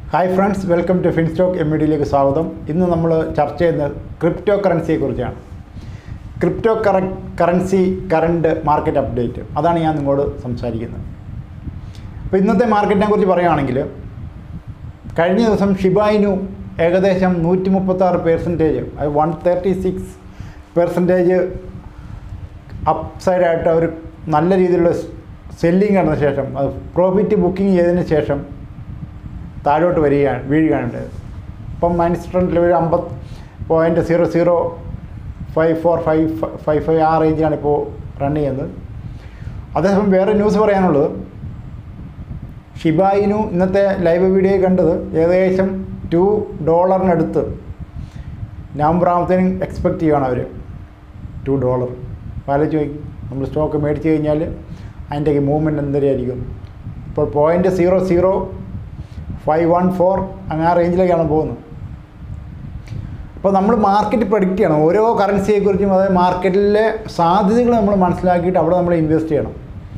hi friends welcome to Finstock M ഡിയിലേക്ക് സ്വാഗതം ഇന്ന് നമ്മൾ ചർച്ച ചെയ്യുന്നത് ക്രിപ്റ്റോ കറൻസിയെക്കുറിച്ചാണ് ക്രിപ്റ്റോ കറ കറൻസി കറണ്ട് മാർക്കറ്റ് അപ്ഡേറ്റ് അതാണ് ഞാൻ നിങ്ങളോട് സംസാരിക്കുന്നത് അപ്പോൾ ഇന്നത്തെ മാർക്കറ്റിനെ കുറിച്ച് പറയുകയാണെങ്കിൽ കഴിഞ്ഞ ദിവസം ഷിബായിനു ഏകദേശം നൂറ്റി മുപ്പത്താറ് പേഴ്സൻറ്റേജ് അത് വൺ തേർട്ടി സിക്സ് പെർസെൻറ്റേജ് അപ്സൈഡായിട്ട് ഒരു നല്ല രീതിയിലുള്ള സെല്ലിങ് നടന്ന ശേഷം അത് പ്രോഫിറ്റ് ബുക്കിംഗ് ചെയ്തതിന് ശേഷം താഴോട്ട് വരികയാണ് വീഴുകയാണ് ഉണ്ടായത് ഇപ്പം മൈനസ് ട്രെൻഡിൽ ഒരു അമ്പത് point zero zero five four five five five ആ റേഞ്ചിലാണ് ഇപ്പോൾ റൺ ചെയ്യുന്നത് അതേസമയം വേറെ ന്യൂസ് പറയാനുള്ളത് ഷിബായിനു ഇന്നത്തെ ലൈവ് വീഡിയോ കണ്ടത് ഏകദേശം ടു ഡോളറിനടുത്ത് നവംബർ ആകുമ്പോഴത്തേനും എക്സ്പെക്റ്റ് ചെയ്യുകയാണ് അവർ ടു ഡോളർ ആലോചിച്ച് നോക്കി നമ്മൾ സ്റ്റോക്ക് മേടിച്ച് കഴിഞ്ഞാൽ അതിൻ്റെയൊക്കെ മൂവ്മെൻറ്റ് എന്തരായിരിക്കും ഇപ്പോൾ point zero zero five one four അങ്ങനെ ആ റേഞ്ചിലേക്കാണ് പോകുന്നത് അപ്പോൾ നമ്മൾ മാർക്കറ്റ് പ്രഡിക്റ്റ് ചെയ്യണം ഓരോ കറൻസിയെക്കുറിച്ചും അതായത് മാർക്കറ്റിലെ സാധ്യതകൾ നമ്മൾ മനസ്സിലാക്കിയിട്ട് അവിടെ നമ്മൾ ഇൻവെസ്റ്റ് ചെയ്യണം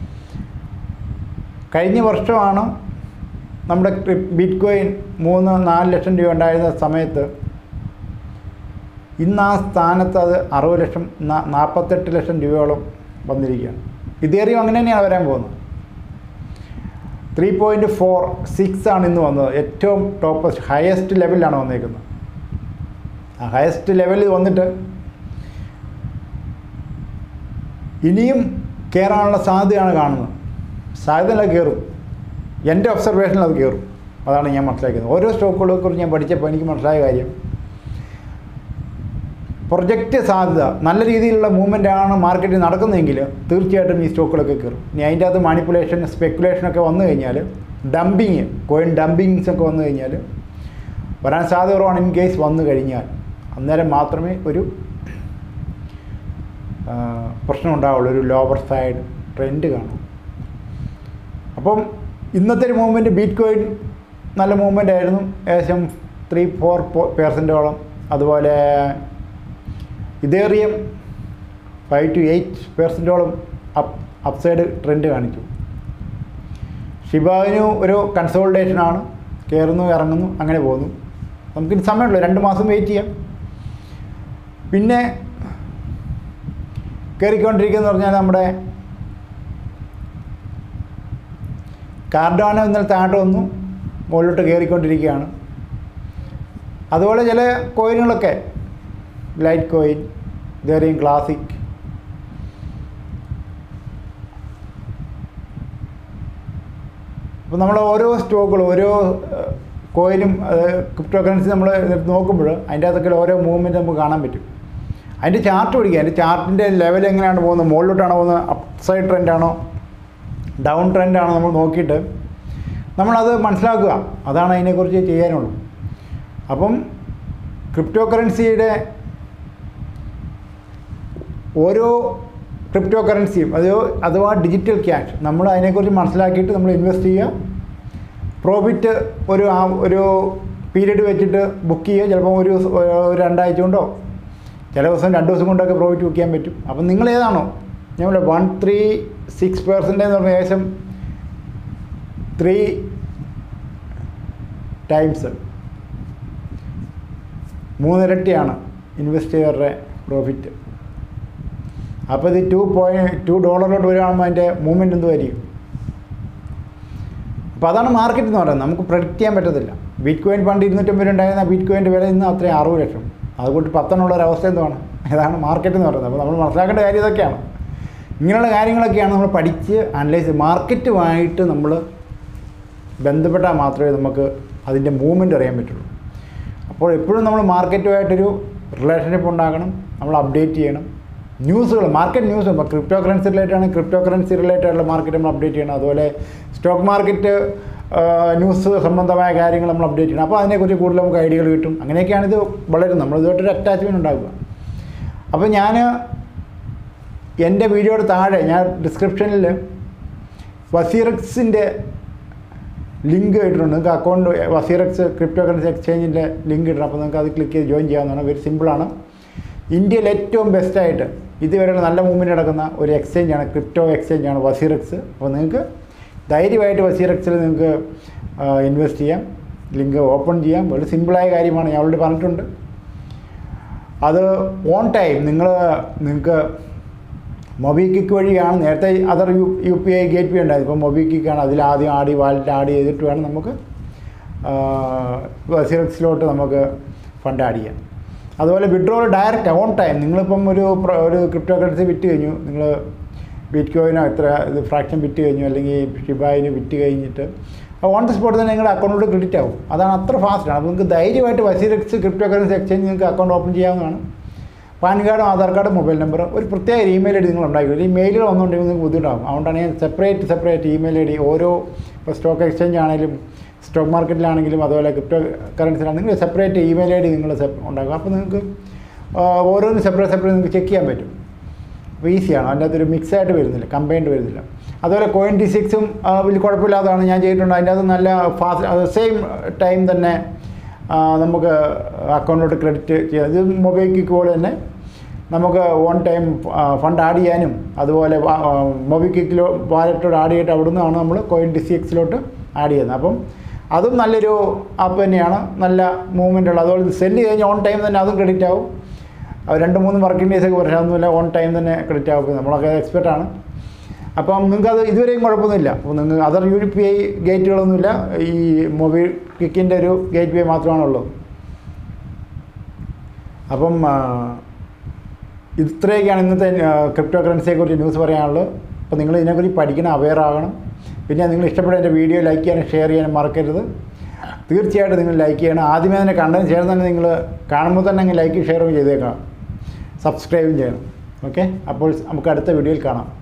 കഴിഞ്ഞ വർഷമാണ് നമ്മുടെ ബിറ്റ് കോയിൻ മൂന്ന് നാല് ലക്ഷം രൂപ ഉണ്ടായിരുന്ന സമയത്ത് ഇന്ന് ആ സ്ഥാനത്ത് അത് അറുപത് ലക്ഷം നാൽപ്പത്തെട്ട് ലക്ഷം രൂപയോളം വന്നിരിക്കുകയാണ് ഇതേറിയും അങ്ങനെ തന്നെയാണ് വരാൻ പോകുന്നത് ത്രീ പോയിൻറ്റ് ഫോർ സിക്സ് ആണ് ഇന്ന് വന്നത് ഏറ്റവും ടോപ്പസ്റ്റ് ഹയസ്റ്റ് ലെവലിലാണ് വന്നേക്കുന്നത് ആ ഹയസ്റ്റ് ലെവലിൽ വന്നിട്ട് ഇനിയും കയറാനുള്ള സാധ്യതയാണ് കാണുന്നത് സാധ്യതയല്ല കയറും എൻ്റെ ഒബ്സർവേഷനിൽ അത് കയറും അതാണ് ഞാൻ മനസ്സിലാക്കുന്നത് ഓരോ സ്റ്റോക്കുകളെ കുറിച്ച് ഞാൻ പഠിച്ചപ്പോൾ എനിക്ക് മനസ്സിലായ കാര്യം പ്രൊജക്റ്റ് സാധ്യത നല്ല രീതിയിലുള്ള മൂവ്മെൻ്റ് ആണ് മാർക്കറ്റിൽ നടക്കുന്നതെങ്കിൽ തീർച്ചയായിട്ടും ഈ സ്റ്റോക്കുകളൊക്കെ കയറും ഇനി അതിൻ്റെ അകത്ത് മാനിപ്പുലേഷൻ സ്പെക്കുലേഷനൊക്കെ വന്നു കഴിഞ്ഞാൽ ഡംപിങ് കോയിൻ ഡംപിങ്സ് ഒക്കെ വന്നു കഴിഞ്ഞാൽ വരാൻ സാധ്യത കുറവാണ് ഇൻ കേസ് വന്നു കഴിഞ്ഞാൽ അന്നേരം മാത്രമേ ഒരു പ്രശ്നം ഉണ്ടാവുള്ളൂ ഒരു ലോവർ സൈഡ് ട്രെൻഡ് കാണും അപ്പം ഇന്നത്തെ ഒരു മൂവ്മെൻറ്റ് ബീറ്റ് കോയിൻ നല്ല മൂവ്മെൻ്റ് ആയിരുന്നു ഏകദേശം ത്രീ ഫോർ പേഴ്സൻറ്റോളം അതുപോലെ ഇതേറിയം ഫൈവ് ടു എയ്റ്റ് പേഴ്സൻറ്റോളം അപ്പ് അപ്സൈഡ് ട്രെൻഡ് കാണിച്ചു ഷിബാവിനു ഒരു കൺസോൾട്ടേഷനാണ് കയറുന്നു ഇറങ്ങുന്നു അങ്ങനെ പോകുന്നു നമുക്കിനി സമയമുള്ളൂ രണ്ട് മാസം വെയിറ്റ് ചെയ്യാം പിന്നെ കയറിക്കൊണ്ടിരിക്കുന്ന പറഞ്ഞാൽ നമ്മുടെ കാർഡാനോ ഇന്നലെ താഴോട്ട് വന്നു മുകളിലോട്ട് കയറിക്കൊണ്ടിരിക്കുകയാണ് അതുപോലെ ചില കോയിനുകളൊക്കെ ലൈറ്റ് കോയിൻ ഇതേറിയും ക്ലാസിക് അപ്പോൾ നമ്മൾ ഓരോ സ്റ്റോക്കുകളും ഓരോ കോയിനും ക്രിപ്റ്റോ കറൻസി നമ്മൾ നോക്കുമ്പോൾ അതിൻ്റെ അകത്തൊക്കെ ഓരോ മൂവ്മെൻറ്റ് നമുക്ക് കാണാൻ പറ്റും അതിൻ്റെ ചാർട്ട് പിടിക്കുക അതിൻ്റെ ചാർട്ടിൻ്റെ ലെവൽ എങ്ങനെയാണ് പോകുന്നത് മുകളിലോട്ടാണോ പോകുന്നത് അപ്പ് സൈഡ് ട്രെൻഡാണോ ഡൗൺ ട്രെൻഡാണോ നമ്മൾ നോക്കിയിട്ട് നമ്മളത് മനസ്സിലാക്കുക അതാണ് അതിനെക്കുറിച്ച് ചെയ്യാനുള്ളൂ അപ്പം ക്രിപ്റ്റോ കറൻസിയുടെ ഓരോ ക്രിപ്റ്റോ കറൻസിയും അത് അഥവാ ഡിജിറ്റൽ ക്യാഷ് നമ്മൾ അതിനെക്കുറിച്ച് മനസ്സിലാക്കിയിട്ട് നമ്മൾ ഇൻവെസ്റ്റ് ചെയ്യുക പ്രോഫിറ്റ് ഒരു ആ ഒരു പീരീഡ് വെച്ചിട്ട് ബുക്ക് ചെയ്യുക ചിലപ്പോൾ ഒരു ഒരു രണ്ടാഴ്ച കൊണ്ടോ ചില ദിവസം രണ്ട് ദിവസം കൊണ്ടൊക്കെ പ്രോഫിറ്റ് ബുക്ക് ചെയ്യാൻ പറ്റും അപ്പം നിങ്ങൾ ഏതാണോ ഞാൻ വൺ ത്രീ സിക്സ് പെർസെൻറ്റേജ് എന്ന് പറഞ്ഞ ഏകദേശം ത്രീ ടൈംസ് മൂന്നിരട്ടിയാണ് ഇൻവെസ്റ്ററുടെ പ്രോഫിറ്റ് അപ്പോൾ ഇത് ടു പോയിൻറ്റ് ടു ഡോളറിലോട്ട് വരികയാകുമ്പോൾ അതിൻ്റെ മൂവ്മെൻറ്റ് എന്തുമായിരിക്കും അപ്പോൾ അതാണ് മാർക്കറ്റ് എന്ന് പറയുന്നത് നമുക്ക് പ്രഡിക്റ്റ് ചെയ്യാൻ പറ്റത്തില്ല ബിറ്റ് കോയിൻ പണ്ട് ഇരുന്നൂറ്റമ്പത് ഉണ്ടായിരുന്ന ബിറ്റ് കോയിൻ്റെ വില ഇന്ന് അത്രയും അറുപത് ലക്ഷം അതുകൊണ്ട് പത്തെണ്ണുള്ള ഒരു അവസ്ഥ എന്തുവാണ് ഇതാണ് മാർക്കറ്റ് എന്ന് പറയുന്നത് അപ്പോൾ നമ്മൾ മനസ്സിലാക്കേണ്ട കാര്യം ഇതൊക്കെയാണ് ഇങ്ങനെയുള്ള കാര്യങ്ങളൊക്കെയാണ് നമ്മൾ പഠിച്ച് അനലൈസ് മാർക്കറ്റുമായിട്ട് നമ്മൾ ബന്ധപ്പെട്ടാൽ മാത്രമേ നമുക്ക് അതിൻ്റെ മൂവ്മെൻറ്റ് അറിയാൻ പറ്റുള്ളൂ അപ്പോൾ എപ്പോഴും നമ്മൾ മാർക്കറ്റുമായിട്ടൊരു റിലേഷൻഷിപ്പ് ഉണ്ടാക്കണം നമ്മൾ അപ്ഡേറ്റ് ചെയ്യണം ന്യൂസുകൾ മാർക്കറ്റ് ന്യൂസ് ഇപ്പോൾ ക്രിപ്റ്റോ കറൻസി റിലേറ്റഡ് ആണ് ക്രിപ്റ്റോ കറൻസി റിലേറ്റഡ് ആയിട്ടുള്ള മാർക്കറ്റ് നമ്മൾ അപ്ഡേറ്റ് ചെയ്യണം അതുപോലെ സ്റ്റോക്ക് മാർക്കറ്റ് ന്യൂസ് സംബന്ധമായ കാര്യങ്ങൾ നമ്മൾ അപ്ഡേറ്റ് ചെയ്യണം അപ്പോൾ അതിനെക്കുറിച്ച് കൂടുതൽ നമുക്ക് ഐഡിയകൾ കിട്ടും അങ്ങനെയൊക്കെയാണ് ഇത് വളരും നമ്മൾ ഇതുമായിട്ടൊരു അറ്റാച്ച്മെൻറ്റ് ഉണ്ടാക്കുക അപ്പോൾ ഞാൻ എൻ്റെ വീഡിയോയുടെ താഴെ ഞാൻ ഡിസ്ക്രിപ്ഷനിൽ വസീറക്സിൻ്റെ ലിങ്ക് ഇട്ടിട്ടുണ്ട് നിങ്ങൾക്ക് അക്കൗണ്ട് വസീറക്സ് ക്രിപ്റ്റോ കറൻസി എക്സ്ചേഞ്ചിൻ്റെ ലിങ്ക് ഇടണം അപ്പോൾ നിങ്ങൾക്ക് അത് ക്ലിക്ക് ചെയ്ത് ജോയിൻ ചെയ്യാവുന്നതാണ് വെരി സിമ്പിളാണ് ഇന്ത്യയിൽ ഏറ്റവും ബെസ്റ്റായിട്ട് ഇതുവരെയുള്ള നല്ല മൂവ്മെൻറ്റ് നടക്കുന്ന ഒരു എക്സ്ചേഞ്ചാണ് ക്രിപ്റ്റോ എക്സ്ചേഞ്ചാണ് വസീറക്സ് അപ്പോൾ നിങ്ങൾക്ക് ധൈര്യമായിട്ട് വസീറക്സിൽ നിങ്ങൾക്ക് ഇൻവെസ്റ്റ് ചെയ്യാം ലിങ്ക് ഓപ്പൺ ചെയ്യാം വളരെ സിമ്പിളായ കാര്യമാണ് ഞാൻ ഓൾറെഡി പറഞ്ഞിട്ടുണ്ട് അത് ഓൺ ടൈം നിങ്ങൾ നിങ്ങൾക്ക് മൊബിക്വിക്ക് വഴിയാണ് നേരത്തെ other U U P I gateway ഉണ്ടായത് ഇപ്പോൾ മൊബിക്വിക്കാണ് അതിൽ ആദ്യം ആടി വാലറ്റ് ആഡ് ചെയ്തിട്ട് വേണം നമുക്ക് സിറക്സിലോട്ട് നമുക്ക് ഫണ്ട് ആഡ് ചെയ്യാം അതുപോലെ വിഡ്രോൾ ഡയറക്റ്റ് ഓൺ ടൈം നിങ്ങളിപ്പം ഒരു പ്ര- ഒരു ക്രിപ്റ്റോ കറൻസി വിറ്റ് കഴിഞ്ഞു നിങ്ങൾ ബിറ്റ് കോയിനോ എത്ര ഇത് ഫ്രാക്ഷൻ വിറ്റ് കഴിഞ്ഞു അല്ലെങ്കിൽ ഷിബായിന് വിറ്റ് കഴിഞ്ഞിട്ട് ഓൺ ദി സ്പോട്ട് തന്നെ നിങ്ങളുടെ അക്കൗണ്ടിലോട്ട് ക്രെഡിറ്റ് ആവും അതാണ് അത്ര ഫാസ്റ്റാണ് അപ്പോൾ നിങ്ങൾക്ക് ധൈര്യമായിട്ട് വസീറക്സ് ക്രിപ്റ്റോ കറൻസി എക്സ്ചേഞ്ച് നിങ്ങൾക്ക് അക്കൗണ്ട് ഓപ്പൺ ചെയ്യാവുന്നതാണ് പാൻ കാർഡും ആധാർ കാർഡും മൊബൈൽ നമ്പർ ഒരു പ്രത്യേക ഇമെയിൽ ഐ ഡി നിങ്ങൾ ഉണ്ടാക്കി ഈ മെയിലുകൾ വന്നുകൊണ്ടെങ്കിൽ നിങ്ങൾക്ക് ബുദ്ധിമുട്ടാകും അതുകൊണ്ടാണ് ഞാൻ separate separate email I D ഓരോ ഇപ്പോൾ സ്റ്റോക്ക് എക്സ്ചേഞ്ച് ആണെങ്കിലും സ്റ്റോക്ക് മാർക്കറ്റിലാണെങ്കിലും അതുപോലെ ക്രിപ്റ്റോ കറൻസിലാണെങ്കിൽ നിങ്ങൾ സെപ്പറേറ്റ് ഇമെയിൽ ഐ ഡി നിങ്ങൾ ഉണ്ടാക്കുക അപ്പോൾ നിങ്ങൾക്ക് ആ, ഓരോന്നും സെപ്പറേറ്റ് സെപ്പറേറ്റ് നിങ്ങൾക്ക് ചെക്ക് ചെയ്യാൻ പറ്റും അപ്പോൾ ഈസിയാണ് അതിൻ്റെ അകത്തൊരു മിക്സ് ആയിട്ട് വരുന്നില്ല കമ്പൈൻഡ് വരുന്നില്ല അതുപോലെ കോയിൻ ടി സിക്സും വലിയ കുഴപ്പമില്ലാത്തതാണ് ഞാൻ ചെയ്തിട്ടുണ്ട് അതിൻ്റെ അകത്ത് നല്ല ഫാസ്റ്റ് സെയിം ടൈം തന്നെ ആ, നമുക്ക് അക്കൗണ്ടിലോട്ട് ക്രെഡിറ്റ് ചെയ്യാം ഇത് മൊബൈൽ കിക്ക് പോലെ തന്നെ നമുക്ക് ഓൺ ടൈം ഫണ്ട് ആഡ് ചെയ്യാനും അതുപോലെ മൊബൈൽ കിക്കിലോ വാലറ്റോട് ആഡ് ചെയ്തിട്ട് അവിടെ നിന്നാണ് നമ്മൾ കോയിൻ ടി സി എക്സിലോട്ട് ആഡ് ചെയ്യുന്നത് അപ്പം അതും നല്ലൊരു ആപ്പ് തന്നെയാണ് നല്ല മൂവ്മെൻ്റ് ഉള്ളത് അതുപോലെ സെൻഡ് കഴിഞ്ഞ് ഓൺ ടൈം തന്നെ അതും ക്രെഡിറ്റ് ആവും അത് രണ്ട് മൂന്ന് വർക്കിംഗ് ഡേയ്സ് ഒക്കെ പറയാനൊന്നുമില്ല ഓൺ ടൈം തന്നെ ക്രെഡിറ്റ് ആവും നമ്മളൊക്കെ എക്സ്പെർട്ടാണ് അപ്പം നിങ്ങൾക്ക് അത് ഇതുവരെയും കുഴപ്പമൊന്നുമില്ല അപ്പോൾ നിങ്ങൾക്ക് അതർ യു പി ഐ ഗേറ്റുകളൊന്നുമില്ല ഈ മൊബൈൽ കിക്കിൻ്റെ ഒരു ഗേറ്റ് വേ മാത്രമാണുള്ളത് അപ്പം ആ, ഇത്രയൊക്കെയാണ് ഇന്നത്തെ ക്രിപ്റ്റോ കറൻസിയെക്കുറിച്ച് ന്യൂസ് പറയാനുള്ളത് അപ്പോൾ നിങ്ങൾ ഇതിനെക്കുറിച്ച് പഠിക്കണം അവെയർ ആകണം പിന്നെ നിങ്ങൾ ഇഷ്ടപ്പെട്ട എൻ്റെ വീഡിയോ ലൈക്ക് ചെയ്യാനും ഷെയർ ചെയ്യാനും മറക്കരുത് തീർച്ചയായിട്ടും നിങ്ങൾ ലൈക്ക് ചെയ്യണം ആദ്യമേ തന്നെ കണ്ടതിന് ശേഷം തന്നെ നിങ്ങൾ കാണുമ്പോൾ തന്നെ അങ്ങ് ലൈക്ക് ഷെയറും ചെയ്തേക്കണം സബ്സ്ക്രൈബും ചെയ്യണം ഓക്കെ അപ്പോൾ നമുക്ക് അടുത്ത വീഡിയോയിൽ കാണാം